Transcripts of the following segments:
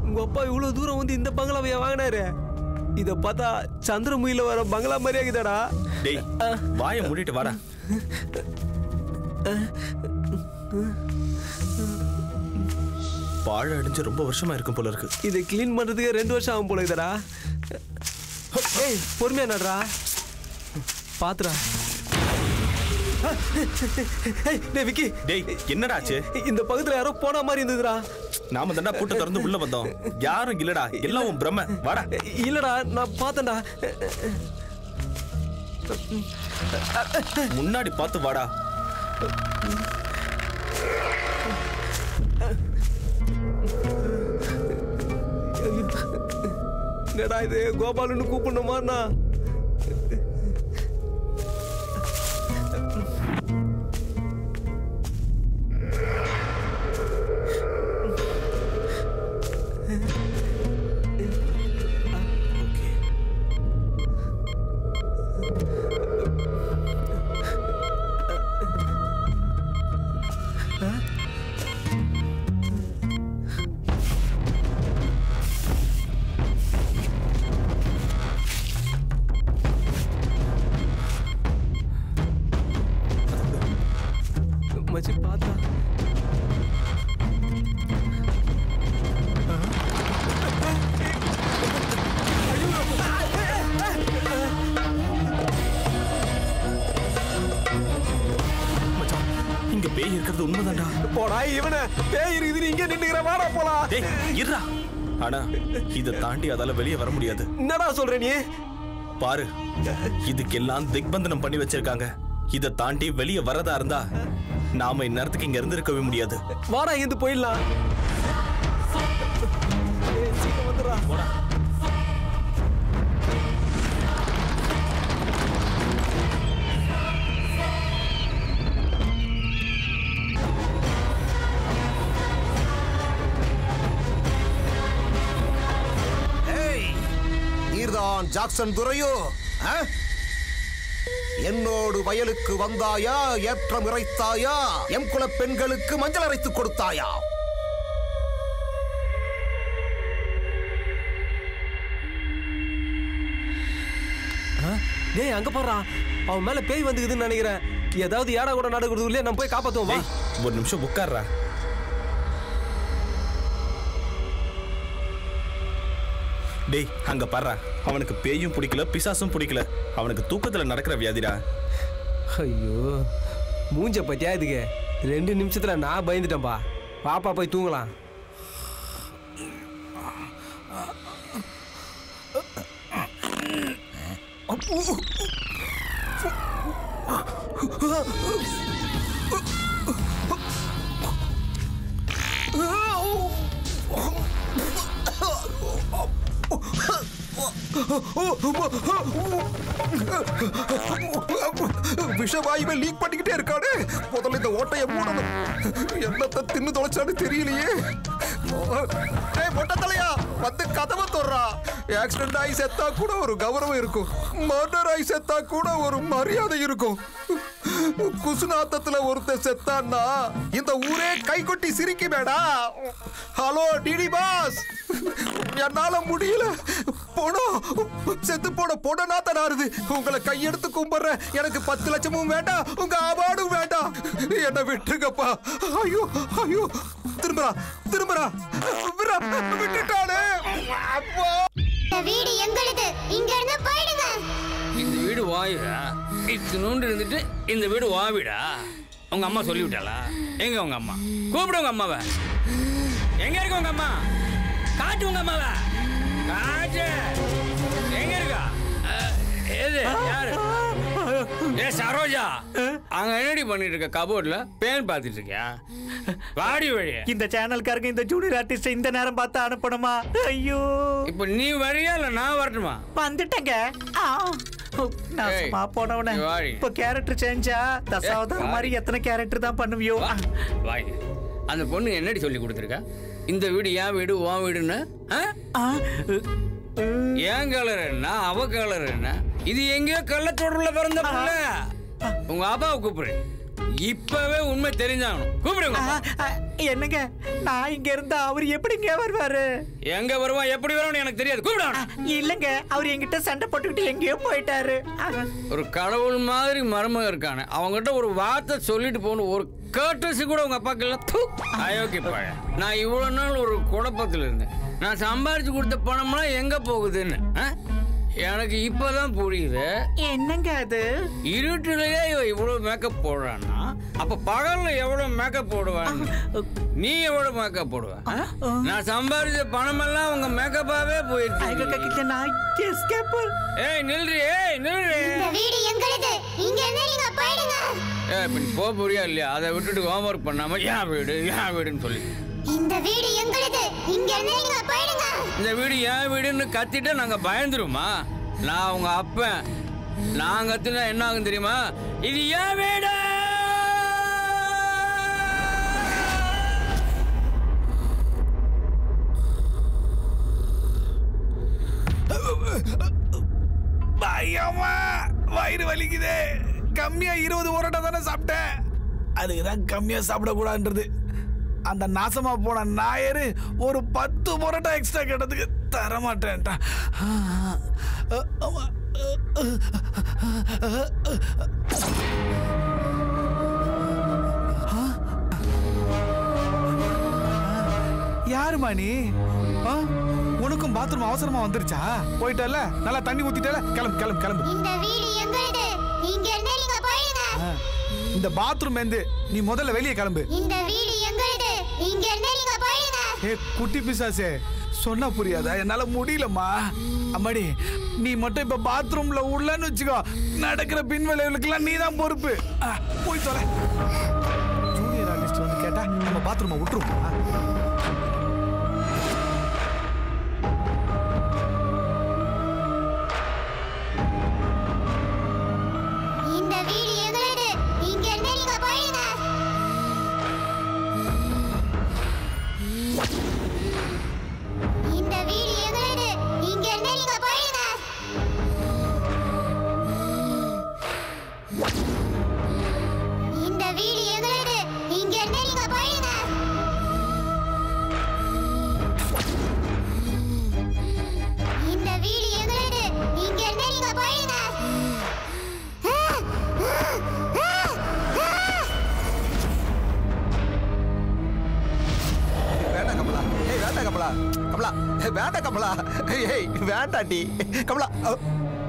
உங்க அப்பா இவ்வளவு தூரம் வந்து இந்த பங்களாவையா வாங்கினாரு இத பார்த்தா சந்திரமுகில வர பங்களா மாதிரியா இருக்குதாடா டேய் வாயை மூடிட்டு வாடா பாழ அடிஞ்சு ரொம்ப வருஷமா இருக்கும் போல இருக்கு இதை க்ளீன் பண்றதுக்கு ரெண்டு வருஷம் ஆகும் போல இருக்குதாடா ஏய் பொறுமையா நடரா பாத்துடா ஏய் டேய் விக்கி டேய் என்னடா ஆச்சு இந்த பக்கத்துல யாரோ போன மாதிரி இருந்ததுடா நாம தாண்டா பூட்டை திறந்து உள்ள வந்தோம் யாரும் இல்லடா எல்லாம் உன் பிரம்ம வாடா இல்லடா நான் பார்த்தேன்டா முன்னாடி பார்த்து வாடா என்னடா இது கோபாலுன்னு கூப்பிடணுமாண்ணா மச்சி பார்த்தா மச்சான் இங்க பேய் இருக்கிறது உண்மைதான்டா போடா இவனை பேய் இருக்குது இங்க நின்னுக்கிற வாடா போலாம் டேய் இருடா ஆனா இதை தாண்டி அதால வெளியே வர முடியாது என்னடா சொல்ற நீ பாரு இதுக்கெல்லாம் திக்பந்தனம் பண்ணி வச்சிருக்காங்க இதை தாண்டி வெளியே வரதா இருந்தா நாம இந்நேரத்துக்கு இங்க இருந்து இருக்கவே முடியாது வாடா இருந்து போயிடலாம் ஏய், சீக்கிரம் வந்துடுறா போடா ஏய் நீர்தான் ஜாக்சன் துரையோ ஆ? என்னோடு வயலுக்கு வந்தாயா ஏற்றம் இறைத்தாயா எம் குல பெண்களுக்கு மஞ்சள் அரைத்து கொடுத்தாயா டேய் அங்க போறா அவன் மேல பேய் வந்துக்குதுன்னு நினைக்கிறேன் ஏதாவது ஏடா கூட நடக்கிறதுக்குள்ளே நம்ம போய் காப்பாத்துவோம் வா டேய் ஒரு நிமிஷம் உட்கார்றா டேய் அங்க பாரு அவனுக்கு பேயும் பிடிக்கல பிசாசும் பிடிக்கல அவனுக்கு தூக்கத்துல நடக்கிற வியாதிடா ஐயோ மூஞ்ச பத்தியா இதுக்கு ரெண்டு நிமிஷத்துல நான் பயந்துட்டேன்பா பாப்பா போய் தூங்கலாம் விஷவாயுவை லீக் பண்ணிக்கிட்டே இருக்கானே முதல்ல இந்த ஓட்டைய மூடணும் என்னத்தை தின்னு தொலைச்சான்னு தெரியலையே ஏய் மொட்டை தலையா வந்து கதவை தொடுறா ஆக்சிடென்ட் ஆகி செத்தா கூட ஒரு கௌரவம் இருக்கும் மர்டர் ஆகி செத்தா கூட ஒரு மரியாதை இருக்கும் குசுநாத்தத்துல ஒருத்தன் செத்தான்னா இந்த ஊரே கை கொட்டி சிரிக்குமேடா ஹலோ டிடி பாஸ் என்னால முடியல போனோம் செத்து போன பொண்ண நாத்தனாருது உங்களை கையெடுத்து கும்பிடுறேன் எனக்கு பத்து லட்சமும் வேண்டாம் உங்க அவார்டும் வேண்டாம் என்ன விட்டுருங்கப்பா ஐயோ ஐயோ திரும்புறா திரும்புறா விட்றா, விட்டுட்டானே அப்பா இந்த வீடு எங்களுது இங்க இருந்து போயிடுங்க இந்த வீடு வாயுடா இத்தினூண்டு இருந்துட்டு இந்த வீடு வா வீடா உங்க அம்மா சொல்லிவிட்டாளா எங்க உங்க அம்மா கூப்பிடு உங்க அம்மாவை எங்க இருக்கு உங்க அம்மா காட்டு உங்க அம்மாவை காட்டு எங்க இருக்கா அஹ், எது யாரு ஏ சரோஜா அங்க என்னடி பண்ணிட்டு இருக்க கபோர்ட்ல பேன் பார்த்துட்டு இருக்கியா வாடி வழி இந்த சேனல்காரங்க இந்த ஜூனியர் ஆர்டிஸ்ட் இந்த நேரம் பார்த்து அனுப்பணுமா ஐயோ இப்போ நீ வரியா இல்ல நான் வரட்டுமா வந்துட்டேங்க ஆ. நாசமா போனவன நீ வாடி. இப்ப கேரக்டர் சேஞ்சா தசாவதார வாடி. மாதிரி எத்தனை கேரக்டர் தான் பண்ணுவியோ வா வாங்க அந்த பொண்ணு என்னடி சொல்லி கொடுத்துருக்கா இந்த வீடு என் வீடு உன் வீடுன்னு ஆ? ஆ, என் கலர் என்ன அவ கலர் என்ன இது எங்கேயோ கள்ளத்தோடுல பிறந்த புள்ள உங்க அப்பாவை கூப்பிடு இப்பவே உண்மை தெரிஞ்சாகணும் கூப்பிடுங்க ஆ, ஆ, என்னங்க நான் இங்க இருந்தா அவர் எப்படிங்க வருவாரு எங்க வருவான் எப்படி வருவான்னு எனக்கு தெரியாது ஆ, கூப்பிடுவான் இல்லங்க அவர் என்கிட்ட சண்டை போட்டுக்கிட்டு எங்கேயோ போயிட்டாரு ஆ, ஒரு கடவுள் மாதிரி மருமகன் இருக்கானே அவங்ககிட்ட ஒரு வார்த்தை சொல்லிட்டு போகணும் ஒரு கேட்டசி கூட உங்க அப்பாக்கு இல்ல தூ அயோக்கிய பழைய நான் இவ்வளவு நாள் ஒரு குழப்பத்தில் இருந்தேன் நான் சம்பாரிச்சு கொடுத்த பணம்லாம் எங்க போகுதுன்னு ஆ? எனக்கு இப்பதான் புரியுது என்னங்க அது இருட்டுலயே இவ இவ்வளவு மேக்கப் போடுறான்னா அப்ப பகல்ல எவ்வளவு மேக்கப் போடுவான் நீ எவ்வளவு மேக்கப் போடுவ ஆ? நான் சம்பாரிச்ச பணமெல்லாம் உங்க மேக்கப்பாவே ஐயோ, போயிருக்கு க- நான் escape. ஏய் நில்றி ஏய் நில்றி இந்த வீடு எங்களுது இங்க இருந்து நீங்க போயிடுங்க ஏ இப்ப நீ போக போறியா இல்லையா அதை விட்டுட்டு ஹோம்ஒர்க் பண்ணாம ஏன் வீடு ஏன் வீடுன்னு சொல்லி இந்த வீடு எங்களுது இங்க இருந்து நீங்க போயிடுங்க இந்த வீடு ஏன் வீடுன்னு கத்திட்டு நாங்க பயந்துருமா நான் உங்க அப்பன் நான் கத்துனா என்ன ஆகும் தெரியுமா இது ஏன் வீடு பயமா வயிறு வலிக்குதே கம்மியா இருபது பரோட்டா தானே சாப்பிட்டேன் அதுக்கு தான் கம்மியா சாப்பிடக்கூடாதுன்றது அந்த நாசமா போன நாயரு ஒரு பத்து பரோட்டா எக்ஸ்ட்ரா கேட்டதுக்கு தர மாட்டேன்ட்டா யாருமா நீ ஆ? உனக்கும் பாத்ரூம் அவசரமா வந்துருச்சா போயிட்டல நல்லா தண்ணி ஊத்திட்டல கிளம்பு கிளம்பு கிளம்பு இந்த வீடு எங்களுது இங்க இருந்து நீங்க போயிடுங்க ஆ. இந்த பாத்ரூம் வந்து நீ முதல்ல வெளியே கிளம்பு இந்த வீடு எங்களுது இங்க இருந்து நீங்க போயிடுங்க ஏ குட்டி பிசாசே சொன்னா புரியாதா என்னால முடியலம்மா அம்மாடி நீ மட்டும் இப்ப பாத்ரூம்ல உள்ளன்னு வச்சுக்கோ நடக்கிற பின் விளைவுகளுக்கெல்லாம் நீ தான் பொறுப்பு ஆ, போய் தொலை ஜூனியர் ஆர்டிஸ்ட் வந்து கேட்டா நம்ம பாத்ரூமை விட்டுருவோம் இந்த வீடு எங்களுது இங்க இருந்து நீங்க போயிடுங்க இந்த வீடு எங்களுது இங்க இருந்து நீங்க போயிடுங்க இந்த வீடு எங்களுது இங்க இருந்து நீங்க போயிடுங்க இந்த வீடு எங்களுது இங்க இருந்து நீங்க போயிடுங்க வேண்டாம் கமலா ஏய் வேண்டாம் கமலா கமலா ஏய், வேண்டாம் கமலா ஏய் ஏய், வேண்டாண்டி கமலா அ-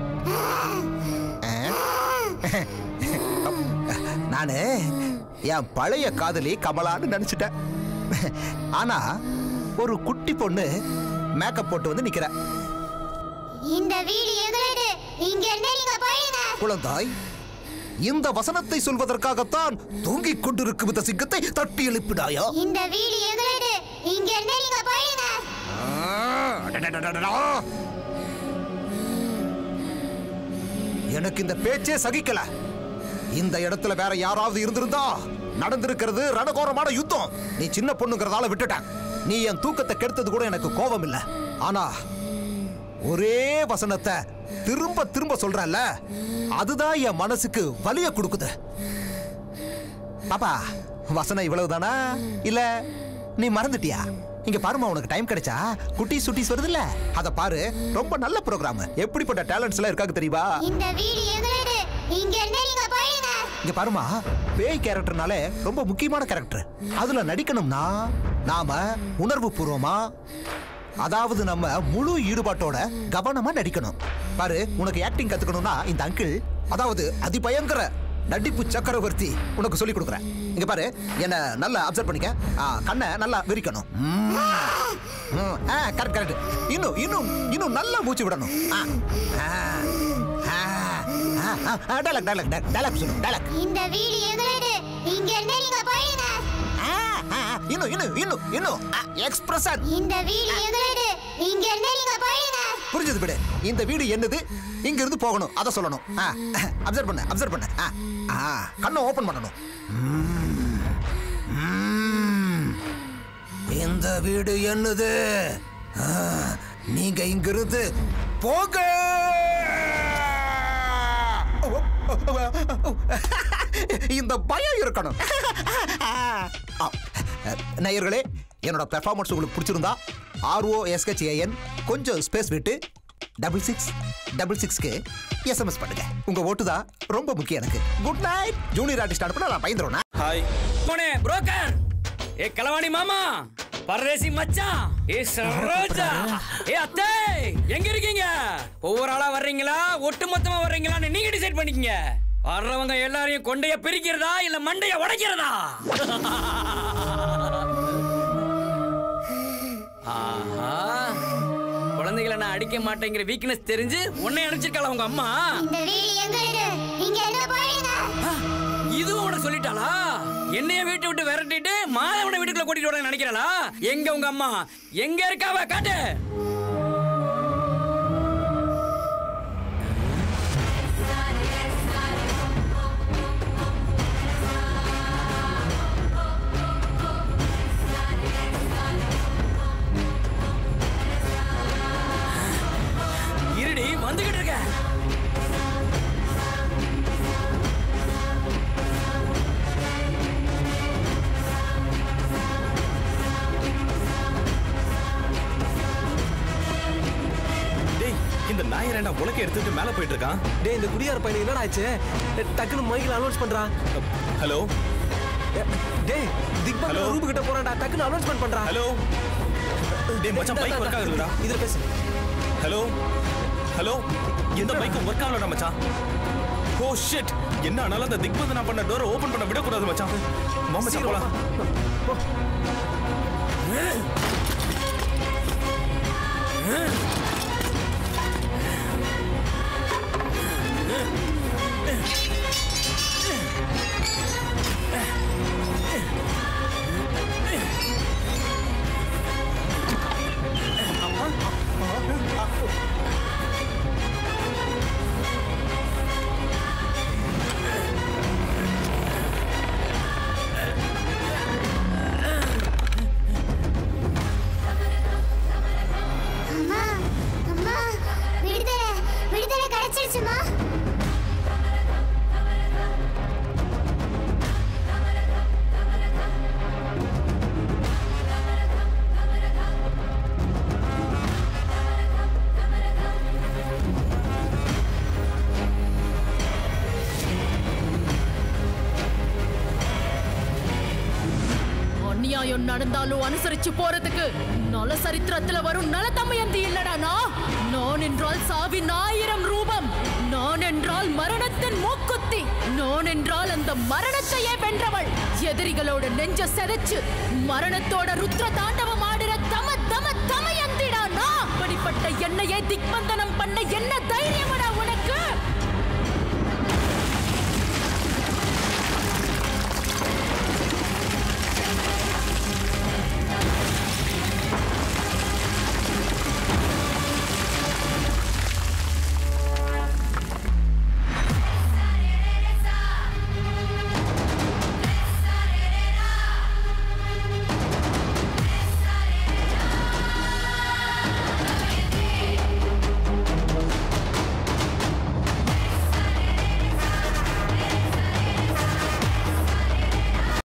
நானு என் பழைய காதலி கமலான்னு நினைச்சிட்டேன் ஆனா ஒரு குட்டி பொண்ணு மேக்கப் போட்டு வந்து நிக்கிற இந்த வீடு எங்களுது இங்க இருந்து நீங்க போயிடுங்க குழந்தாய் இந்த வசனத்தை சொல்வதற்காகத்தான் தூங்கிக் கொண்டிருக்கும் இந்த சிங்கத்தை தட்டி எழுப்பினாயா இந்த வீடு எங்களுது இங்க இருந்து நீங்க போயிடுங்க எனக்கு இந்த பேச்சே சகிக்கல இந்த இடத்துல வேற யாராவது இருந்திருந்தா நடந்திருக்கிறது ரணகோரமான யுத்தம் நீ சின்ன பொண்ணுங்கிறதால விட்டுட்டேன் நீ என் தூக்கத்தை கெடுத்தது கூட எனக்கு கோபம் இல்ல ஆனா ஒரே வசனத்தை திரும்ப திரும்ப சொல்றல்ல அதுதான் என் மனசுக்கு வலிய கொடுக்குது பாப்பா வசனம் இவ்வளவுதானா இல்ல நீ மறந்துட்டியா இங்க பாருமா உனக்கு டைம் கிடைச்சா குட்டி சுட்டிஸ் வருதுல்ல அத பாரு ரொம்ப நல்ல ப்ரோக்ராம் எப்படிப்பட்ட டேலண்ட்ஸ் எல்லாம் இருக்காங்க தெரியுமா இந்த வீடு எங்களுது இங்க இருந்து நீங்க போயிடுங்க இங்க பாருமா பேய் கேரக்டர்னாலே ரொம்ப முக்கியமான கேரக்டர் அதுல நடிக்கணும்னா நாம உணர்வு பூர்வமா அதாவது நம்ம முழு ஈடுபாட்டோட கவனமா நடிக்கணும் பாரு உனக்கு ஆக்டிங் கத்துக்கணும்னா இந்த அங்கிள் அதாவது அதிபயங்கர நடிப்பு சக்கரவர்த்தி உனக்கு சொல்லி கொடுக்குறேன் இங்க பாரு என்ன நல்லா அப்சர்வ் பண்ணிக்க ஆ, கண்ணை நல்லா விரிக்கணும் கரெக்ட் கரெக்ட் இன்னும் இன்னும் இன்னும் நல்லா மூச்சு விடணும் டைலாக் டைலாக் டைலாக் சொல்லு டைலாக் இந்த வீடு எங்களுது இங்க இருந்து நீங்க போயிடுங்க இன்னும் இன்னும் இன்னும் இன்னும் எக்ஸ்பிரஷன் இந்த வீடு எங்களுது இங்க இருந்து நீங்க போயிடுங்க புரிஞ்சது விடு இந்த வீடு என்னது இங்க இருந்து போகணும் அத சொல்லணும் அப்சர்வ் பண்ண அப்சர்வ் பண்ண ஆ, ஆ, கண்ணை ஓபன் பண்ணணும் ம்ம். ம்ம். இந்த வீடு என்னது ஆ, நீங்க இங்கிருந்து போக இந்த பயம் இருக்கணும் ஆ, நேயர்களே என்னோட பெர்ஃபார்மன்ஸ் உங்களுக்கு பிடிச்சிருந்தா ஆர்ஓ எஸ்கேஏஎன் கொஞ்சம் ஸ்பேஸ் விட்டு டபுள் சிக்ஸ் டபுள் சிக்ஸ்க்கு எஸ்எம்எஸ் பண்ணுங்க உங்க ஓட்டு தான் ரொம்ப முக்கியம் எனக்கு குட் நைட் ஜூனியர் ஆர்டிஸ்ட் அனுப்பினா நான் பயந்துருவேன் ஹாய் போனே புரோக்கர் ஏ கலவாணி மாமா பரதேசி மச்சான் ஏ சரோஜா ஏ அத்தை எங்க இருக்கீங்க ஒவ்வொரு ஆளா வர்றீங்களா ஒட்டு மொத்தமா வர்றீங்களான்னு நீங்க டிசைட் பண்ணிக்கங்க வர்றவங்க எல்லாரையும் கொண்டைய பிரிக்கிறதா இல்ல மண்டைய உடைக்கிறதா ஆஹா குழந்தைகளை நான் அடிக்க மாட்டேங்கிற வீக்னஸ் தெரிஞ்சு உன்னை அடிச்சிருக்காளா உங்க அம்மா இந்த வீடு எங்களுக்கு நீங்க என்ன போயிடுங்க ஆ, இதுவும் உனக்கு சொல்லிட்டாளா என்னைய வீட்டை விட்டு விரட்டிட்டு மாதவனை வீட்டுக்குள்ள கூட்டிட்டு வர நினைக்கிறாளா எங்க உங்க அம்மா எங்க இருக்காவ காட்டு இருடி வந்துகிட்டு இருக்க டேய் இந்த நாய் ரெண்டா உலக்க எடுத்துட்டு மேல போயிட்டு இருக்கான் டேய் இந்த குடியார பையன் என்னடா ஆச்சு டக்குன்னு மைக்கில் அனௌன்ஸ் பண்றான் ஹலோ டேய் திக்பக் Hello? ரூம் கிட்ட போறான்டா டக்குன்னு அனௌன்ஸ்மெண்ட் பண்றான் ஹலோ டேய் மச்சான் பைக் ஒர்க் ஆகுதுடா இதுல பேசு ஹலோ ஹலோ இந்த பைக் ஒர்க் ஆகலடா மச்சான் ஓ ஷிட் என்ன ஆனாலும் அந்த திக்பந்தனா பண்ண டோரை ஓபன் பண்ண விடக்கூடாது மச்சான் வா மச்சான் போலாம் அம்மா அம்மா விடுதலை விடுதலை கிடைச்சிருச்சுமா அநியாயம் நடந்தாலும் அனுசரிச்சு போறதுக்கு நல சரித்திரத்துல வரும் நலத்தமயந்தி இல்லடா நான் நான் என்றால் சாவின் ஆயிரம் ரூபம் நான் என்றால் மரணத்தின் மூக்குத்தி நான் என்றால் அந்த மரணத்தையே வென்றவள் எதிரிகளோட நெஞ்ச செதைச்சு மரணத்தோட ருத்ர தாண்டவம் ஆடுற தம தம தமயந்திடா நான் அப்படிப்பட்ட என்னையே திக்பந்தனம் பண்ண என்ன தைரியம்